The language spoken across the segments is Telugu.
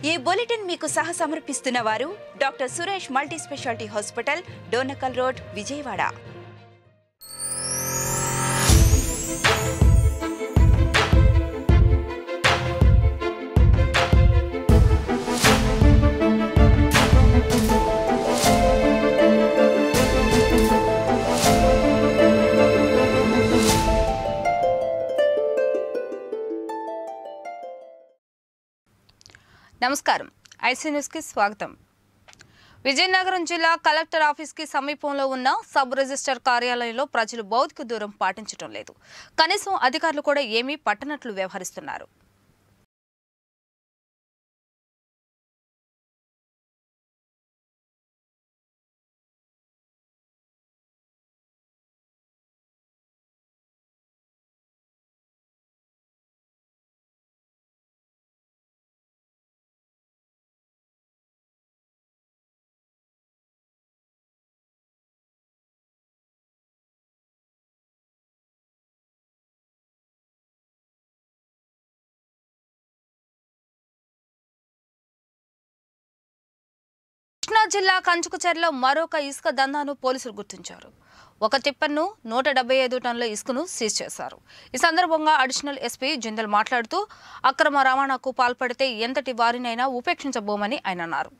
ఈ బులెటిన్ మీకు సహ సమర్పిస్తున్న వారు doctor Suresh multi speciality hospital Donakal road Vijayawada నమస్కారం ఐసీ న్యూస్కి స్వాగతం విజయనగరం జిల్లా కలెక్టర్ ఆఫీస్కి సమీపంలో ఉన్న సబ్ రిజిస్టర్ కార్యాలయంలో ప్రజలు భౌతిక దూరం పాటించడం లేదు కనీసం అధికారులు కూడా ఏమీ పట్టనట్లు వ్యవహరిస్తున్నారు కృష్ణా జిల్లా కంచుకుచెర్లో మరొక ఇసుక దందాను పోలీసులు గుర్తించారు ఒక టిప్పర్ను నూట డెబ్బై ఐదు టన్నుల ఇసుకను సీజ్ చేశారు ఈ సందర్భంగా అడిషనల్ ఎస్పీ జిందల్ మాట్లాడుతూ అక్రమ రవాణాకు పాల్పడితే ఎంతటి వారినైనా ఉపేక్షించబోమని ఆయన అన్నారు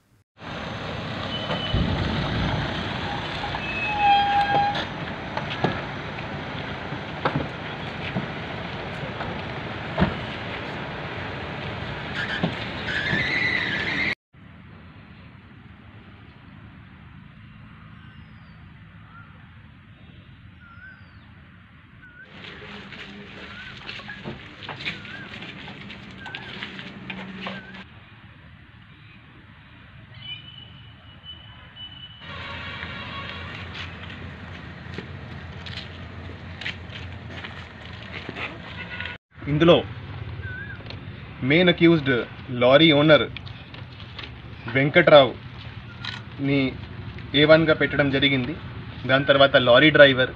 ఇందులో main accused lorry owner Venkatrao ని ఏ వన్గా పెట్టడం జరిగింది దాని తర్వాత లారీ డ్రైవర్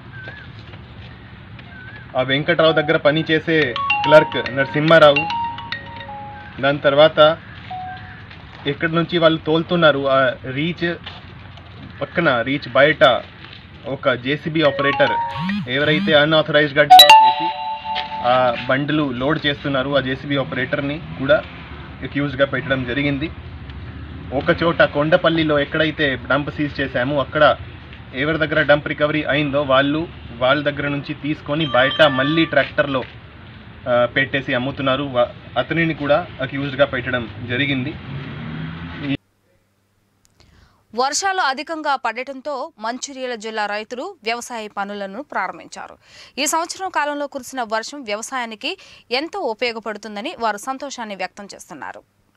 ఆ వెంకట్రావు దగ్గర పనిచేసే క్లర్క్ నరసింహారావు దాని తర్వాత ఎక్కడి నుంచి వాళ్ళు తోలుతున్నారు ఆ రీచ్ పక్కన రీచ్ బయట ఒక జేసీబీ ఆపరేటర్ ఎవరైతే అన్ఆథరైజ్డ్గా డీల్ చేసి ఆ బండ్లు లోడ్ చేస్తున్నారు ఆ జేసీబీ ఆపరేటర్ని కూడా అక్యూజ్డ్గా పెట్టడం జరిగింది ఒక చోట కొండపల్లిలో ఎక్కడైతే డంప్ సీజ్ చేశామో అక్కడ ఎవరి దగ్గర డంప్ రికవరీ అయిందో వాళ్ళు వాళ్ళ దగ్గర నుంచి తీసుకొని బయట మళ్ళీ ట్రాక్టర్లో ఆ, పెట్టేసి అమ్ముతున్నారు వా- అతనిని కూడా అక్యూజ్డ్గా పెట్టడం జరిగింది వర్షాలు అధికంగా పడటంతో మంచిర్యాల జిల్లా రైతులు వ్యవసాయ పనులను ప్రారంభించారు ఈ సంవత్సరం కాలంలో కురిసిన వర్షం వ్యవసాయానికి ఎంతో ఉపయోగపడుతుందని వారు సంతోషాన్ని వ్యక్తం చేస్తున్నారు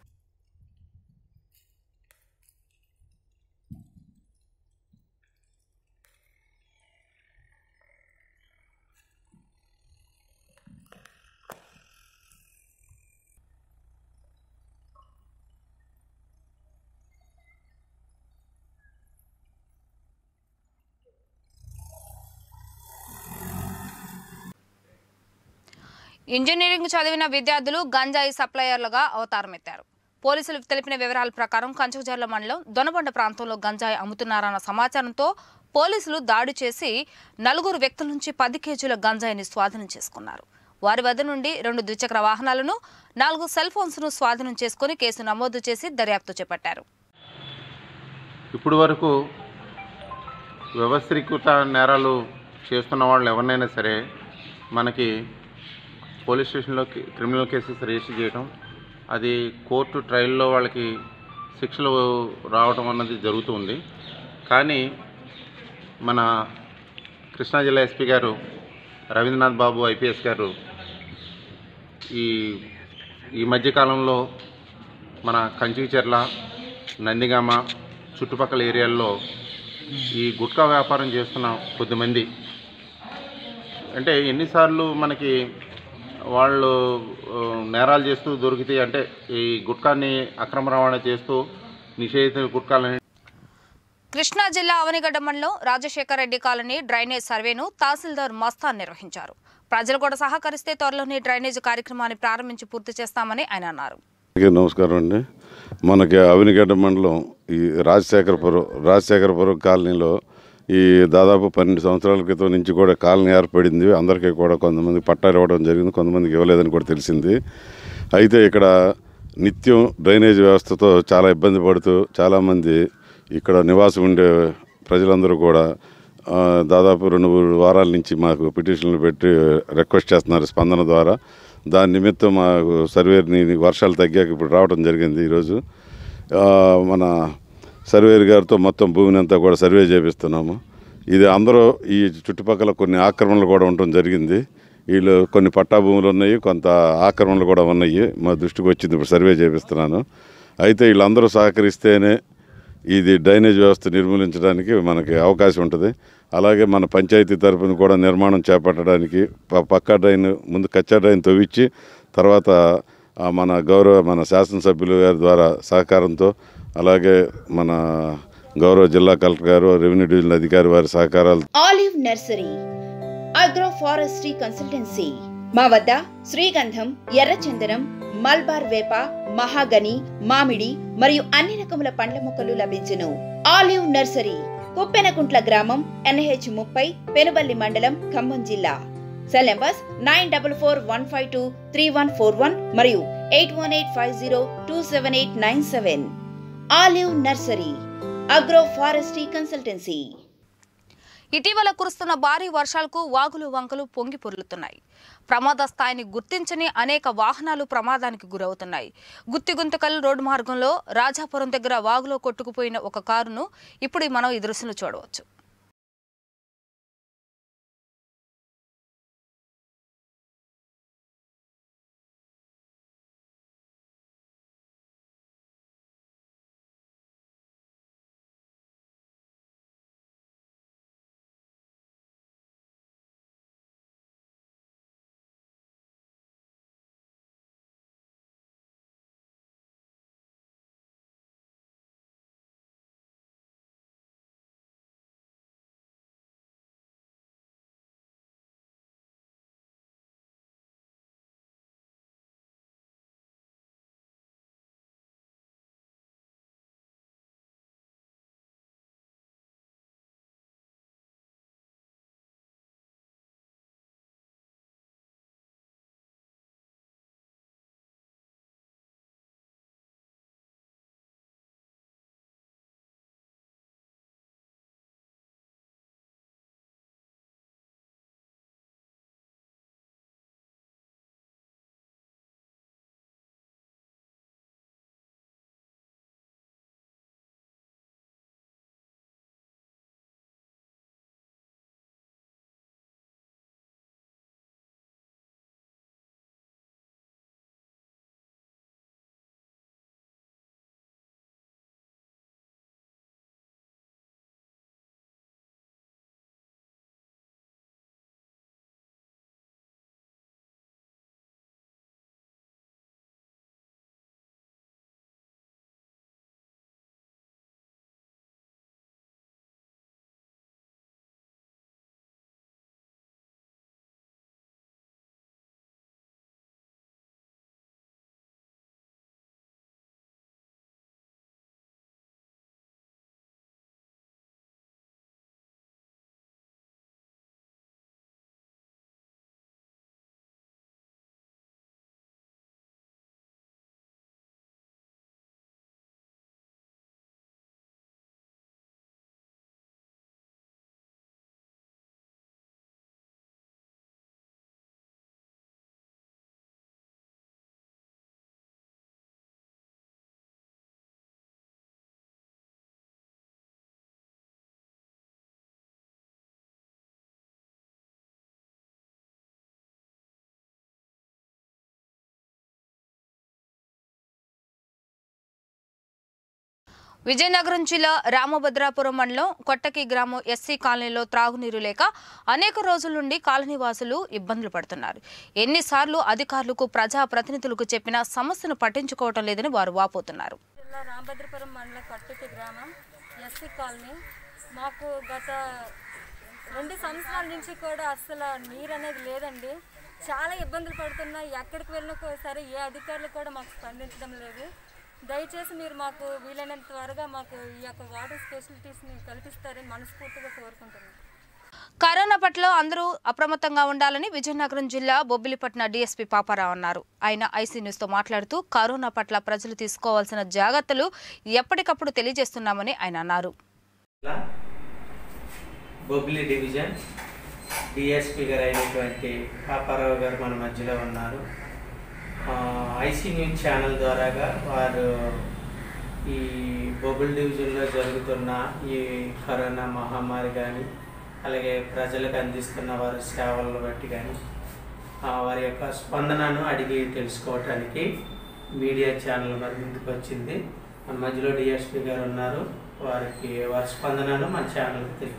ఇంజనీరింగ్ చదివిన విద్యార్థులు గంజాయి సప్లయర్లుగా అవతారమెత్తారు పోలీసులు తెలిపిన వివరాల ప్రకారం కంచుకజర్ల మండలం దొనబండ ప్రాంతంలో గంజాయి అమ్ముతున్నారన్న సమాచారంతో పోలీసులు దాడి చేసి నలుగురు వ్యక్తుల నుంచి పది కేజీల గంజాయిని స్వాధీనం చేసుకున్నారు వారి వద్ద నుండి రెండు ద్విచక్ర వాహనాలను నాలుగు సెల్ ఫోన్స్ను స్వాధీనం చేసుకుని కేసు నమోదు చేసి దర్యాప్తు చేపట్టారు ఇప్పుడు వరకు వ్యవస్థీకృత నేరాలు చేస్తున్న వాళ్ళు ఎవరినైనా సరే మనకి పోలీస్ స్టేషన్లో కి- క్రిమినల్ కేసెస్ రిజిస్టర్ చేయడం అది కోర్టు ట్రయల్లో వాళ్ళకి శిక్షలు రావడం అన్నది జరుగుతుంది కానీ మన కృష్ణా జిల్లా ఎస్పీ గారు రవీంద్రనాథ్ బాబు ఐపీఎస్ గారు ఈ ఈ మధ్యకాలంలో మన కంచిచెర్ల నందిగామ చుట్టుపక్కల ఏరియాల్లో ఈ గుట్కా వ్యాపారం చేస్తున్న కొద్దిమంది అంటే ఎన్నిసార్లు మనకి వాళ్ళు ఆ, నేరాలు చేస్తూ దొరికితే అంటే ఈ గుట్కాని అక్రమ రవాణా చేస్తూ నిషేధిత గుట్కాలని కృష్ణా జిల్లా అవనిగడ్డ మండలం రాజశేఖర రెడ్డి కాలనీ డ్రైనేజ్ సర్వేను తహసీల్దార్ మస్తాన్ నిర్వహించారు ప్రజలు కూడా సహకరిస్తే త్వరలోనే డ్రైనేజ్ కార్యక్రమాన్ని ప్రారంభించి పూర్తి చేస్తామని ఆయన అన్నారు అందరికీ నమస్కారం అండి మనకి అవినిగడ్డ మండలం ఈ రాజశేఖరపురం రాజశేఖరపురం కాలనీలో ఈ దాదాపు పన్నెండు సంవత్సరాల క్రితం నుంచి కూడా కాలనీ ఏర్పడింది అందరికీ కూడా కొంతమంది పట్టాలు ఇవ్వడం జరిగింది కొంతమందికి ఇవ్వలేదని కూడా తెలిసింది అయితే ఇక్కడ నిత్యం డ్రైనేజ్ వ్యవస్థతో చాలా ఇబ్బంది పడుతూ చాలామంది ఇక్కడ నివాసం ఉండే ప్రజలందరూ కూడా ఆ, దాదాపు రెండు మూడు వారాల నుంచి మాకు పిటిషన్లు పెట్టి రిక్వెస్ట్ చేస్తున్నారు స్పందన ద్వారా దాని నిమిత్తం మాకు సర్వేని వర్షాలు తగ్గాక ఇప్పుడు రావడం జరిగింది ఈరోజు ఆ, మన సర్వేర్ గారితో మొత్తం భూమిని అంతా కూడా సర్వే చేపిస్తున్నాము ఇది అందరూ ఈ చుట్టుపక్కల కొన్ని ఆక్రమణలు కూడా ఉండటం జరిగింది వీళ్ళు కొన్ని పట్టా భూములు ఉన్నాయి కొంత ఆక్రమణలు కూడా ఉన్నాయి మా దృష్టికి వచ్చింది ఇప్పుడు సర్వే చేపిస్తున్నాను అయితే వీళ్ళందరూ సహకరిస్తేనే ఇది డ్రైనేజ్ వ్యవస్థ నిర్మూలించడానికి మనకి అవకాశం ఉంటుంది అలాగే మన పంచాయతీ తరపున కూడా నిర్మాణం చేపట్టడానికి ప- పక్కా డ్రైన్ ముందు కచ్చా డ్రైన్ తవ్వించి తర్వాత ఆ, మన గౌరవ మన శాసనసభ్యులు గారి ద్వారా సహకారంతో అలాగే మన గౌరవ జిల్లా కలెక్టర్ గారు రెవెన్యూ డివిజన్ అధికారి వారి సహకారాలు olive nursery agro forestry consultancy మా వద్ద శ్రీగంధం ఎర్రచందనం మల్బార్ వేప మహాగని మామిడి మరియు అన్ని రకముల పండ్ల మొక్కలు లభించును ఆలివ్ నర్సరీ కుప్పెనకుంట్ల గ్రామం ఎన్హెచ్ ముప్పై పెనుబల్లి మండలం ఖమ్మం జిల్లా cell numbers nine double four one five two three one four one మరియు eight one eight five zero two seven eight nine seven olive nursery agro forestry consultancy ఇటీవల కురుస్తున్న భారీ వర్షాలకు వాగులు వంకలు పొంగి పొర్లుతున్నాయి ప్రమాద స్థాయిని గుర్తించని అనేక వాహనాలు ప్రమాదానికి గురవుతున్నాయి గుత్తిగుంతకల్ రోడ్డు మార్గంలో రాజాపురం దగ్గర వాగులో కొట్టుకుపోయిన ఒక కారును ఇప్పుడు మనం ఈ దృశ్యంలో చూడవచ్చు విజయనగరం జిల్లా రామభద్రాపురం మండలం కొట్టకి గ్రామం ఎస్సీ కాలనీలో త్రాగునీరు లేక అనేక రోజుల నుండి కాలనీవాసులు ఇబ్బందులు పడుతున్నారు ఎన్నిసార్లు అధికారులకు ప్రజా ప్రతినిధులకు చెప్పినా సమస్యను పట్టించుకోవటం లేదని వారు వాపోతున్నారు జిల్లా రామభద్రపురం మండలం కట్టుకి గ్రామం ఎస్సీ కాలనీ మాకు గత రెండు సంవత్సరాల నుంచి కూడా అసలు నీరు అనేది లేదండి చాలా ఇబ్బందులు పడుతున్నాయి ఎక్కడికి వెళ్ళినా సరే ఏ అధికారులు కూడా మాకు స్పందించడం లేదు దయచేసి మీరు మాకు వీలైనంత త్వరగా మాకు ఈ యొక్క వాటర్ ఫెసిలిటీస్ని కల్పిస్తారని మనస్ఫూర్తిగా కోరుకుంటున్నాను కరోనా పట్ల అందరూ అప్రమత్తంగా ఉండాలని విజయనగరం జిల్లా బొబ్బిలిపట్న డీఎస్పీ పాపారావు అన్నారు ఆయన ఐసీ న్యూస్ తో మాట్లాడుతూ కరోనా పట్ల ప్రజలు తీసుకోవాల్సిన జాగ్రత్తలు ఎప్పటికప్పుడు తెలియజేస్తున్నామని ఆయన అన్నారు జిల్లా బొబ్బిలి డివిజన్ డిఎస్పి గారు అయినటువంటి పాపారావు గారు మన మధ్యలో ఉన్నారు ఐసీ న్యూస్ ఛానల్ ద్వారాగా వారు ఈ బొబ్బిలి డివిజన్లో జరుగుతున్న ఈ కరోనా మహమ్మారి కానీ అలాగే ప్రజలకు అందిస్తున్న వారి సేవలను బట్టి కానీ వారి యొక్క స్పందనను అడిగి తెలుసుకోవటానికి మీడియా ఛానల్ మరి ముందుకు వచ్చింది మన మధ్యలో డిఎస్పి గారు ఉన్నారు వారికి వారి స్పందనను మన ఛానల్కి తెలియదు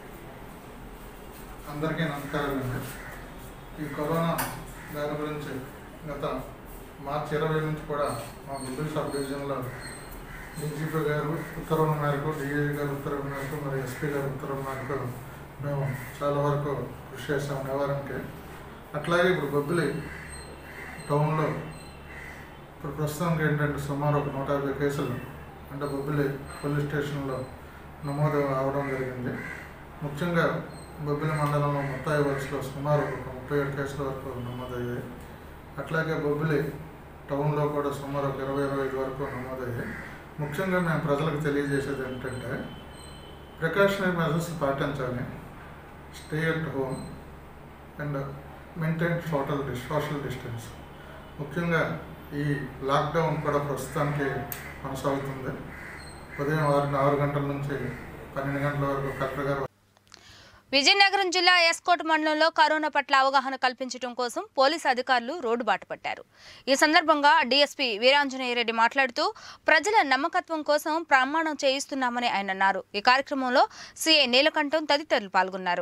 అందరికీ నమస్కారాలండి ఈ కరోనా దాని గురించి గత మార్చి ఇరవై నుంచి కూడా మా గుంటూరు సబ్ డివిజన్లో డీజీపీ గారు ఉత్తర్వుల మేరకు డిఐజీ గారు ఉత్తర్వుల మేరకు మరి ఎస్పీ గారు ఉత్తర్వుల మేరకు మేము చాలా వరకు కృషి చేసాం నివారణకి అట్లాగే ఇప్పుడు బొబ్బిలి టౌన్లో ఇప్పుడు ప్రస్తుతానికి ఏంటంటే సుమారు ఒక నూట యాభై కేసులు అంటే బొబ్బిలి పోలీస్ స్టేషన్లో నమోదు అవడం జరిగింది ముఖ్యంగా బొబ్బిలి మండలంలో ముత్తాయి వలసలో సుమారు ఒక ముప్పై ఏడు కేసుల వరకు నమోదయ్యాయి అట్లాగే బొబ్బిలి టౌన్లో కూడా సుమారు ఒక ఇరవై ఇరవై ఐదు వరకు నమోదయ్యాయి ముఖ్యంగా మేము ప్రజలకు తెలియజేసేది ఏంటంటే ప్రికాషనరీ మెజర్స్ పాటించాలి stay at home and maintain social dis social distance ముఖ్యంగా ఈ లాక్డౌన్ కూడా ప్రస్తుతానికి కొనసాగుతుంది ఉదయం ఆరు ఆరు గంటల నుంచి పన్నెండు గంటల వరకు కలెక్టర్ గారు విజయనగరం జిల్లా ఎస్కోట్ మండలంలో కరోనా పట్ల అవగాహన కల్పించడం కోసం పోలీసు అధికారులు రోడ్డు బాట పట్టారు ఈ సందర్భంగా డీఎస్పీ వీరాంజనేయరెడ్డి మాట్లాడుతూ ప్రజల నమ్మకత్వం కోసం ప్రమాణం చేయిస్తున్నామని ఆయన అన్నారు ఈ కార్యక్రమంలో సీఐ నీలకంఠం తదితరులు పాల్గొన్నారు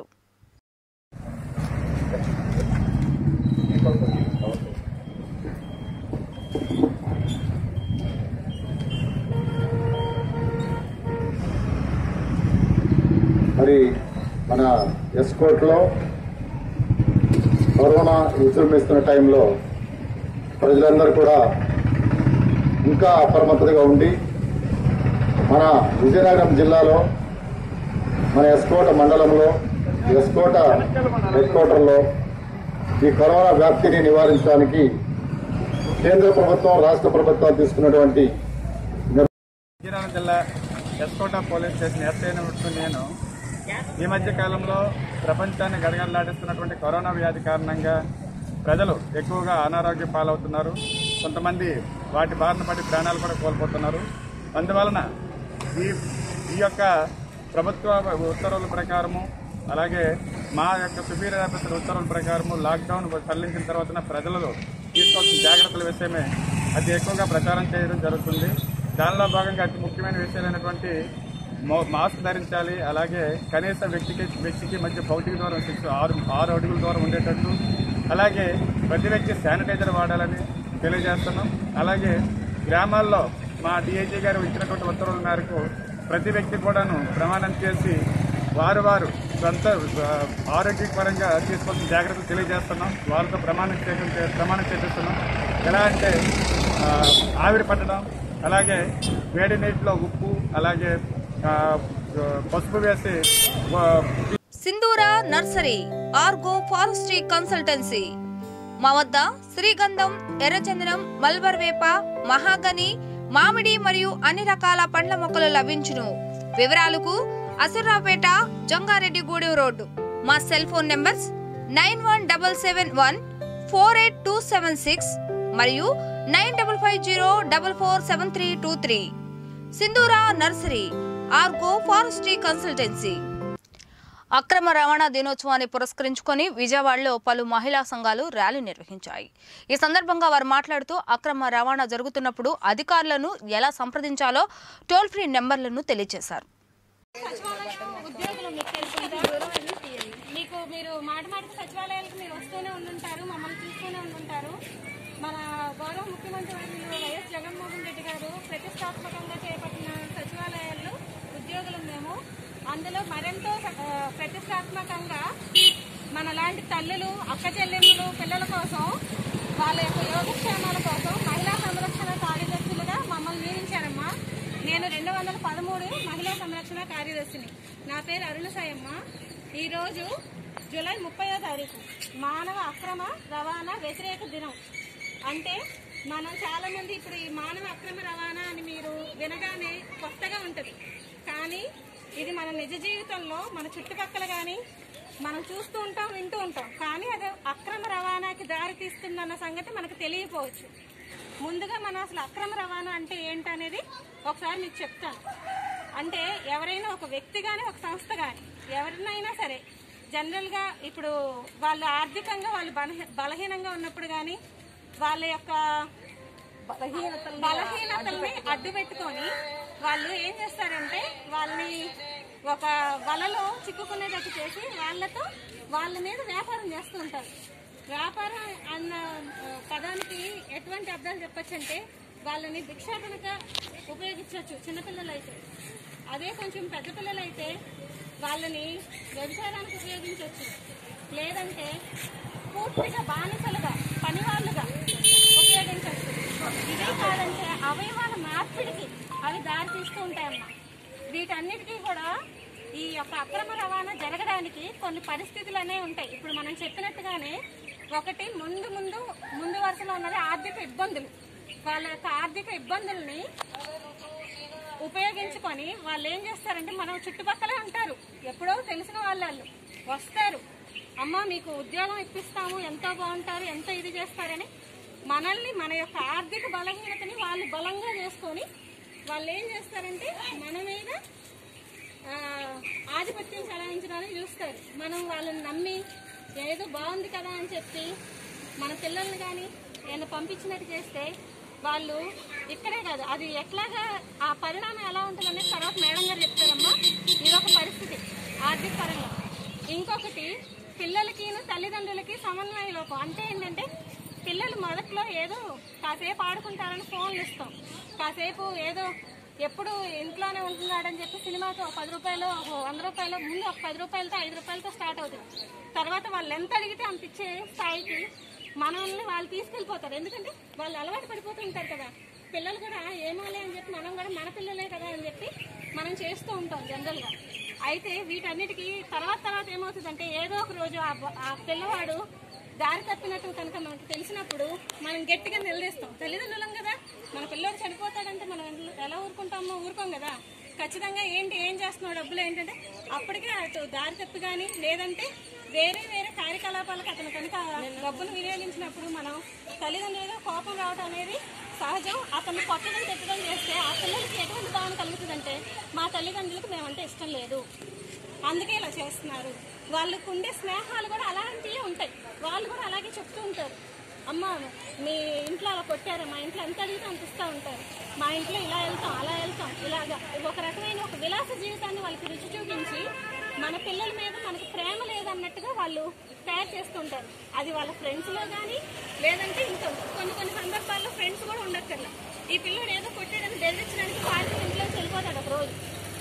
మరి మన ఎస్కోట్లో కరోనా విజృంభిస్తున్న టైంలో ప్రజలందరూ కూడా ఇంకా అప్రమత్తతగా ఉండి మన విజయనగరం జిల్లాలో మన ఎస్కోట మండలంలో ఎస్కోట హెడ్ క్వార్టర్లో ఈ కరోనా వ్యాప్తిని నివారించడానికి కేంద్ర ప్రభుత్వం రాష్ట్ర ప్రభుత్వాలు తీసుకున్నటువంటి విజయనగరం జిల్లా ఎస్కోట పోలీస్ స్టేషన్ ఎస్ఐ నేను ఈ మధ్య కాలంలో ప్రపంచాన్ని గడగడలాడిస్తున్నటువంటి కరోనా వ్యాధి కారణంగా ప్రజలు ఎక్కువగా అనారోగ్య పాలవుతున్నారు కొంతమంది వాటి బారిన పడి ప్రాణాలు కూడా కోల్పోతున్నారు అందువలన ఈ ఈ యొక్క ప్రభుత్వ ఉత్తర్వుల ప్రకారము అలాగే మా యొక్క సుపీరియర్ ఆఫీసర్ ఉత్తర్వుల ప్రకారము లాక్డౌన్ సడలించిన తర్వాత ప్రజలు తీసుకోవాల్సిన జాగ్రత్తల విషయమే అతి ఎక్కువగా ప్రచారం చేయడం జరుగుతుంది దానిలో భాగంగా అతి ముఖ్యమైన విషయాలైనటువంటి మో- మాస్క్ ధరించాలి అలాగే కనీస వ్యక్తికి వ్యక్తికి మధ్య భౌతిక దూరం సిక్స్ ఆరు ఆరు అడుగుల దూరం ఉండేటట్టు అలాగే ప్రతి వ్యక్తి శానిటైజర్ వాడాలని తెలియజేస్తున్నాం అలాగే గ్రామాల్లో మా డిఐజీ గారు ఇచ్చినటువంటి ఉత్తర్వుల మేరకు ప్రతి వ్యక్తి కూడాను ప్రమాణం చేసి వారు వారు సొంత ఆ, ఆరోగ్యపరంగా తీసుకోవాల్సిన జాగ్రత్తలు తెలియజేస్తున్నాం వారితో ప్రమాణం చేయ ప్రమాణం చేపిస్తున్నాం ఎలా అంటే ఆ, ఆవిరి పట్టడం అలాగే వేడి నీటిలో ఉప్పు అలాగే ఆ, పసుపు వేసి ఆ, సింధూరా నర్సరీ ఆర్గో ఫారెస్ట్రీ కన్సల్టెన్సీ మా వద్ద శ్రీగంధం ఎర్రచందనం మల్బర్ వేప మహాగని మామిడి మరియు అన్ని రకాల పండ్ల మొక్కలు లభించును వివరాలకు అసురాపేట జంగారెడ్డిగూడెం రోడ్డు మా cell phone numbers nine one double seven one four eight two seven six మరియు nine double five zero double four seven three two three Sindhura nursery ఆర్గో ఫారెస్ట్రీ కన్సల్టెన్సీ అక్రమ రవాణా దినోత్సవాన్ని పురస్కరించుకొని విజయవాడలో పలు మహిళా సంఘాలు ర్యాలీ నిర్వహించాయి ఈ సందర్భంగా వారు మాట్లాడుతూ అక్రమ రవాణా జరుగుతున్నప్పుడు అధికారులను ఎలా సంప్రదించాలో టోల్ ఫ్రీ నెంబర్లను తెలియజేశారు ఉద్యోగులు మీకు తెలుసు కదా మీకు మీరు మాట మాటకి సచివాలయాలకు మీరు వస్తూనే ఉండుంటారు మమ్మల్ని చూస్తూనే ఉండుంటారు మన గౌరవ ముఖ్యమంత్రి వర్యులు వైఎస్ జగన్మోహన్ రెడ్డి గారు ప్రతిష్టాత్మకంగా చేపట్టిన సచివాలయాల్లో ఉద్యోగులు మేము అందులో మరెంతో ఆ, ప్రతిష్టాత్మకంగా మన లాంటి తల్లులు అక్క చెల్లెమ్మలు పిల్లల కోసం వాళ్ళ యొక్క యోగక్షేమాల కోసం మహిళా సంరక్షణ కార్యదర్శులుగా మమ్మల్ని సంరక్షణ కార్యదర్శిని నా పేరు అరుణ సాయమ్మ ఈరోజు జూలై ముప్పైవ తారీఖు మానవ అక్రమ రవాణా వ్యతిరేక దినం అంటే మనం చాలా మంది ఇప్పుడు ఈ మానవ అక్రమ రవాణా అని మీరు వినగానే కొత్తగా ఉంటుంది కానీ ఇది మన నిజ జీవితంలో మన చుట్టుపక్కల కానీ మనం చూస్తూ ఉంటాం వింటూ ఉంటాం కానీ అది అక్రమ రవాణాకి దారి తీస్తుందన్న సంగతి మనకు తెలియకపోవచ్చు ముందుగా మనం అసలు అక్రమ రవాణా అంటే ఏంటనేది ఒకసారి మీకు చెప్తాను అంటే ఎవరైనా ఒక వ్యక్తి కానీ ఒక సంస్థ కానీ ఎవరినైనా సరే జనరల్గా ఇప్పుడు వాళ్ళు ఆర్థికంగా వాళ్ళు బలహీ- బలహీనంగా ఉన్నప్పుడు కానీ వాళ్ళ యొక్క బలహీనతల్ని అడ్డు పెట్టుకొని వాళ్ళు ఏం చేస్తారంటే వాళ్ళని ఒక వలలో చిక్కుకునేటట్టు చేసి వాళ్ళతో వాళ్ళ మీద వ్యాపారం చేస్తూ ఉంటారు వ్యాపారం అన్న ఆ, పదానికి ఎటువంటి అర్థాలు చెప్పొచ్చంటే వాళ్ళని భిక్షాటనగా ఉపయోగించవచ్చు చిన్నపిల్లలు అయితే అదే కొంచెం పెద్ద పిల్లలు అయితే వాళ్ళని వ్యభిచారానికి ఉపయోగించవచ్చు లేదంటే పూర్తిగా బానిసలుగా పనివాళ్ళుగా ఉపయోగించవచ్చు ఇదే కాదంటే అవయవాల మార్పిడికి అవి దారి తీస్తూ ఉంటాయన్నమాట వీటన్నిటికీ కూడా ఈ యొక్క అక్రమ రవాణా జరగడానికి కొన్ని పరిస్థితులు అనేవి ఉంటాయి ఇప్పుడు మనం చెప్పినట్టుగానే ఒకటి ముందు ముందు ముందు వరుసలో ఉన్నది ఆర్థిక ఇబ్బందులు వాళ్ళ యొక్క ఆర్థిక ఇబ్బందుల్ని ఉపయోగించుకొని వాళ్ళు ఏం చేస్తారంటే మనం చుట్టుపక్కలే ఉంటారు ఎప్పుడో తెలిసిన వాళ్ళు వస్తారు అమ్మ మీకు ఉద్యోగం ఇప్పిస్తాము ఎంతో బాగుంటారు ఎంతో ఇది చేస్తారని మనల్ని మన యొక్క ఆర్థిక బలహీనతని వాళ్ళు బలంగా చేసుకొని వాళ్ళు ఏం చేస్తారంటే మన మీద ఆ, ఆధిపత్యం చెలాయించడానికి చూస్తారు మనం వాళ్ళని నమ్మి ఏదో బాగుంది కదా అని చెప్పి మన పిల్లల్ని కానీ ఏమైనా పంపించినట్టు చేస్తే వాళ్ళు ఇక్కడే కాదు అది ఎట్లాగా ఆ పరిణామం ఎలా ఉంటుందనే తర్వాత మేడం గారు చెప్తారమ్మా ఇదొక పరిస్థితి ఆర్థిక పరంగా ఇంకొకటి పిల్లలకి తల్లిదండ్రులకి సమన్వయ లోపం అంటే ఏంటంటే పిల్లలు మొదట్లో ఏదో కాసేపు ఆడుకుంటారని ఫోన్లు ఇస్తాం కాసేపు ఏదో ఎప్పుడు ఇంట్లోనే ఉంటున్నాడని చెప్పి సినిమాకి ఒక పది రూపాయలు ఒక వంద రూపాయలు ముందు ఒక పది రూపాయలతో ఐదు రూపాయలతో స్టార్ట్ అవుతుంది తర్వాత వాళ్ళు ఎంత అడిగితే అంత ఇచ్చే స్థాయికి మనల్ని వాళ్ళు తీసుకెళ్ళిపోతారు ఎందుకంటే వాళ్ళు అలవాటు పడిపోతుంటారు కదా పిల్లలు కూడా ఏమాలే అని చెప్పి మనం కూడా మన పిల్లలే కదా అని చెప్పి మనం చేస్తూ ఉంటాం జనరల్గా అయితే వీటన్నిటికీ తర్వాత తర్వాత ఏమవుతుందంటే ఏదో ఒక రోజు ఆ బ- ఆ పిల్లవాడు దారి తప్పినట్టు కనుక మనకు తెలిసినప్పుడు మనం గట్టిగా నిలదీస్తాం తల్లిదండ్రులం కదా మన పిల్లోడు చనిపోతాడంటే మనం ఎలా- ఎలా ఊరుకుంటామో ఊరుకోం కదా ఖచ్చితంగా ఏంటి ఏం చేస్తున్నావు డబ్బులు ఏంటంటే అప్పటికే అటు దారి తప్పి కానీ లేదంటే వేరే వేరే కార్యకలాపాలకు అతను కనుక డబ్బును వినియోగించినప్పుడు మనం తల్లిదండ్రులుగా కోపం రావడం అనేది సహజం అతను కొట్టడం తిట్టడం చేస్తే ఆ పిల్లలకి ఎటువంటి భావన కలుగుతుందంటే మా తల్లిదండ్రులకు మేమంటే ఇష్టం లేదు అందుకే ఇలా చేస్తున్నారు వాళ్ళకు ఉండే స్నేహాలు కూడా అలాంటివే ఉంటాయి వాళ్ళు కూడా అలాగే చెప్తూ ఉంటారు అమ్మ మీ ఇంట్లో అలా కొట్టారు మా ఇంట్లో ఎంత అడిగితే అంత ఇస్తూ ఉంటారు మా ఇంట్లో ఇలా వెళ్తాం అలా వెళ్తాం ఇలాగా ఒక రకమైన ఒక విలాస జీవితాన్ని వాళ్ళకి రుచి చూపించి మన పిల్లల మీద మనకు ప్రేమ లేదన్నట్టుగా వాళ్ళు తయారు చేస్తుంటారు అది వాళ్ళ ఫ్రెండ్స్లో కానీ లేదంటే ఇంకా కొన్ని కొన్ని సందర్భాల్లో ఫ్రెండ్స్ కూడా ఉండక్కర్లా ఈ పిల్లడు ఏదో కొట్టాడని బెదిరించడానికి పార్టీ ఇంట్లోకి వెళ్ళిపోతాడు ఒక రోజు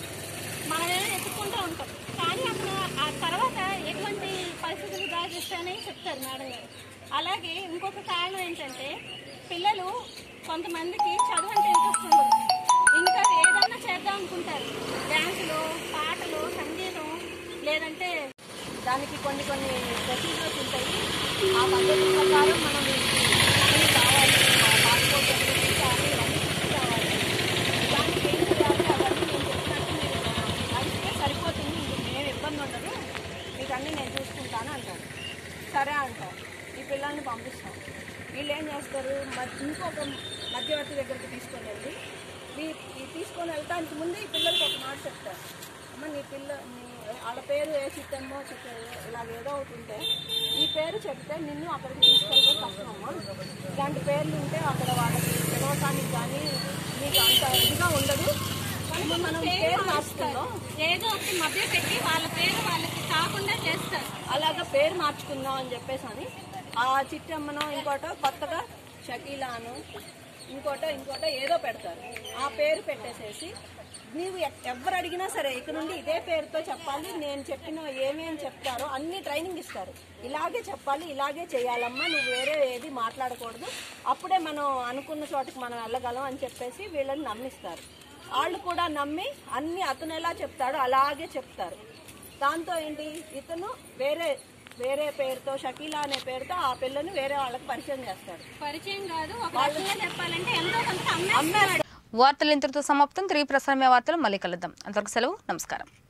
మనమేమో ఎత్తుకుంటూ ఉంటాం కానీ అప్పుడు ఆ తర్వాత ఎటువంటి పరిస్థితులు దాచిస్తాయని చెప్తారు మేడం గారు అలాగే ఇంకొక కారణం ఏంటంటే పిల్లలు కొంతమందికి చదువు అంటే ఇంట్రెస్ట్ ఉండదు ఇంకా ఏదన్నా చేద్దాం అనుకుంటారు డ్యాన్సులు పాటలు సంగీతం లేదంటే దానికి కొన్ని కొన్ని ప్రొసీజర్స్ ఉంటాయి ఆ పద్ధతి ప్రకారం మనం వీటికి అన్నీ కావాలి పాస్పోర్ట్ అన్నీ కావాలి అన్నీ తీసుకు రావాలి దానికి ఏం చేయాలి అవన్నీ నేను చెప్పినట్టు మీరు అడిగితే సరిపోతుంది ఇంక ఏం ఇబ్బంది ఉండదు మీకు అన్నీ నేను చూసుకుంటాను అంటారు సరే అంటారు ఈ పిల్లల్ని పంపిస్తాం వీళ్ళు ఏం చేస్తారు మ- ఇంకొక మధ్యవర్తి దగ్గరికి తీసుకొని వెళ్ళి ఈ ఈ తీసుకొని వెళ్తానికి ముందు ఈ పిల్లలకి ఒక మాట చెప్తారు అమ్మ నీ పిల్ల నీ వాళ్ళ పేరు ఏ చిత్తమ్మో చెప్పే ఇలాగ ఏదో ఒకటి ఉంటే ఈ పేరు చెప్తే నిన్ను అక్కడికి తీసుకెళ్తే కష్టమమ్మా ఇలాంటి పేర్లు ఉంటే అక్కడ వాళ్ళకి పిలవటానికి కానీ మీకు అంత ఇదిగా ఉండదు కనుక మనం పేరు మార్చుకుందాం ఏదో ఒకటి మధ్య పెట్టి వాళ్ళ పేరు వాళ్ళకి కాకుండా చేస్తారు అలాగా పేరు మార్చుకుందాం అని చెప్పేసి అని ఆ చిట్టమ్మనో ఇంకోటో కొత్తగా షకీలాను ఇంకోటో ఇంకోటో ఏదో పెడతారు ఆ పేరు పెట్టేసేసి నీవు ఎ- ఎవరు అడిగినా సరే ఇక నుండి ఇదే పేరుతో చెప్పాలి నేను చెప్పిన ఏమేమి చెప్తారో అన్ని ట్రైనింగ్ ఇస్తారు ఇలాగే చెప్పాలి ఇలాగే చేయాలమ్మా నువ్వు వేరే ఏది మాట్లాడకూడదు అప్పుడే మనం అనుకున్న చోటకి మనం వెళ్ళగలం అని చెప్పేసి వీళ్ళని నమ్మిస్తారు వాళ్ళు కూడా నమ్మి అన్ని అతను ఎలా చెప్తాడో అలాగే చెప్తారు దాంతో ఏంటి ఇతను వేరే వేరే పేరుతో షకీలా అనే పేరుతో ఆ పిల్లని వేరే వాళ్ళకి పరిచయం చేస్తాడు పరిచయం కాదు ఒక రకంగా చెప్పాలంటే ఎంతో కొంత అమ్మే అమ్మేస్తాడు వార్తలు ఇంతటితో సమాప్తం తిరిగి ప్రసారమే వార్తలు మళ్ళీ కలుద్దాం అంతవరకు సెలవు నమస్కారం